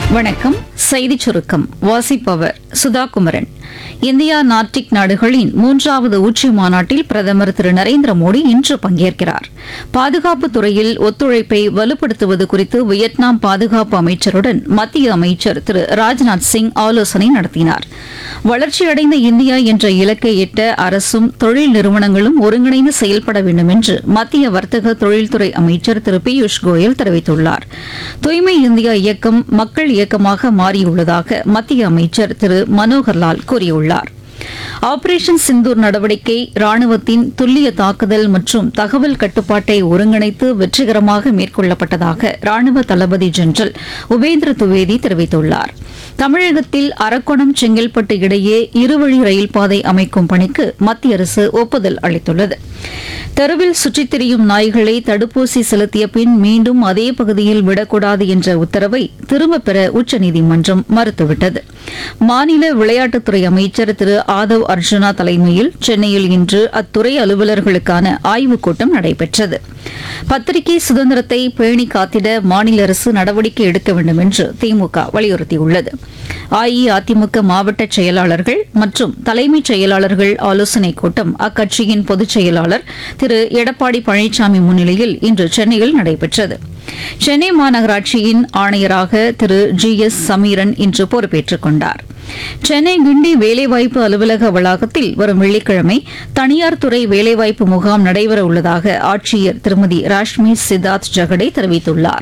வணக்கம் செய்திச் சுருக்கம் வாசிப்பவர் சுதா குமரன் இந்தியா நார்டிக் நாடுகளின் மூன்றாவது உச்சி மாநாட்டில் பிரதமர் திரு நரேந்திர மோடி இன்று பங்கேற்கிறார் பாதுகாப்பு துறையில் ஒத்துழைப்பை வலுப்படுத்துவது குறித்து வியட்நாம் பாதுகாப்பு அமைச்சருடன் மத்திய அமைச்சர் திரு ராஜ்நாத் சிங் ஆலோசனை நடத்தினார் வளர்ச்சியடைந்த இந்தியா என்ற இலக்கை எட்ட அரசும் தொழில் நிறுவனங்களும் ஒருங்கிணைந்து செயல்பட வேண்டும் என்று மத்திய வர்த்தக தொழில்துறை அமைச்சர் திரு பியூஷ் கோயல் தெரிவித்துள்ளார் தூய்மை இந்தியா இயக்கம் மக்கள் இயக்கமாக மாறியுள்ளதாக மத்திய அமைச்சர் திரு மனோகர்லால் கூறியுள்ளார் ஆபரேஷன் சிந்தூர் நடவடிக்கை ராணுவத்தின் துல்லிய தாக்குதல் மற்றும் தகவல் கட்டுப்பாட்டை ஒருங்கிணைத்து வெற்றிகரமாக மேற்கொள்ளப்பட்டதாக ராணுவ தளபதி ஜெனரல் உபேந்திர துவேதி தெரிவித்துள்ளார் தமிழகத்தில் அரக்கோணம் செங்கல்பட்டு இடையே இருவழி ரயில் பாதை அமைக்கும் பணிக்கு மத்திய அரசு ஒப்புதல் அளித்துள்ளது தெருவில் சுற்றித் திரியும் நாய்களை தடுப்பூசி செலுத்திய பின் மீண்டும் அதே பகுதியில் விடக்கூடாது என்ற உத்தரவை திரும்பப் பெற உச்சநீதிமன்றம் மறுத்துவிட்டது மாநில விளையாட்டுத்துறை அமைச்சர் திரு ஆதவ் அர்ஜுனா தலைமையில் சென்னையில் இன்று அத்துறை அலுவலர்களுக்கான ஆய்வுக் கூட்டம் நடைபெற்றது பத்திரிகை சுதந்திரத்தை பேணி காத்திட மாநில அரசு நடவடிக்கை எடுக்க வேண்டும் என்று திமுக வலியுறுத்தியுள்ளது அஇஅதிமுக மாவட்ட செயலாளர்கள் மற்றும் தலைமைச் செயலாளர்கள் ஆலோசனைக் கூட்டம் அக்கட்சியின் பொதுச் செயலாளர் திரு எடப்பாடி பழனிசாமி முன்னிலையில் இன்று சென்னையில் நடைபெற்றது சென்னை மாநகராட்சியின் ஆணையராக திரு ஜி எஸ் சமீரன் இன்று பொறுப்பேற்றுக் கொண்டார் சென்னை கிண்டி வேலைவாய்ப்பு அலுவலக வளாகத்தில் வரும் வெள்ளிக்கிழமை தனியார் துறை வேலைவாய்ப்பு முகாம் நடைபெற உள்ளதாக ஆட்சியர் திருமதி ராஷ்மி சித்தார்த் ஜகடே தெரிவித்துள்ளார்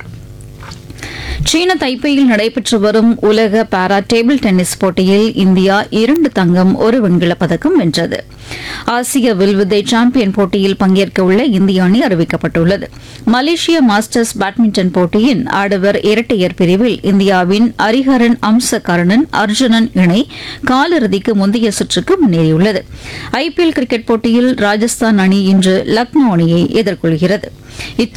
சீன தைப்பேயில் நடைபெற்று வரும் உலக பாரா டேபிள் டென்னிஸ் போட்டியில் இந்தியா இரண்டு தங்கம் ஒரு வெண்கலப் பதக்கம் வென்றது ஆசிய வில்வித்தை சாம்பியன் போட்டியில் பங்கேற்க உள்ள இந்திய அணி அறிவிக்கப்பட்டுள்ளது மலேசிய மாஸ்டர்ஸ் பேட்மிண்டன் போட்டியின் ஆடவர் இரட்டையர் பிரிவில் இந்தியாவின் அரிஹரன் அம்சகரணன் அர்ஜுனன் இணை காலிறுதிக்கு முந்தைய சுற்றுக்கு முன்னேறியுள்ளது ஐபிஎல் கிரிக்கெட் போட்டியில் ராஜஸ்தான் அணி இன்று லக்னோ அணியை எதிர்கொள்கிறது இத்துடன்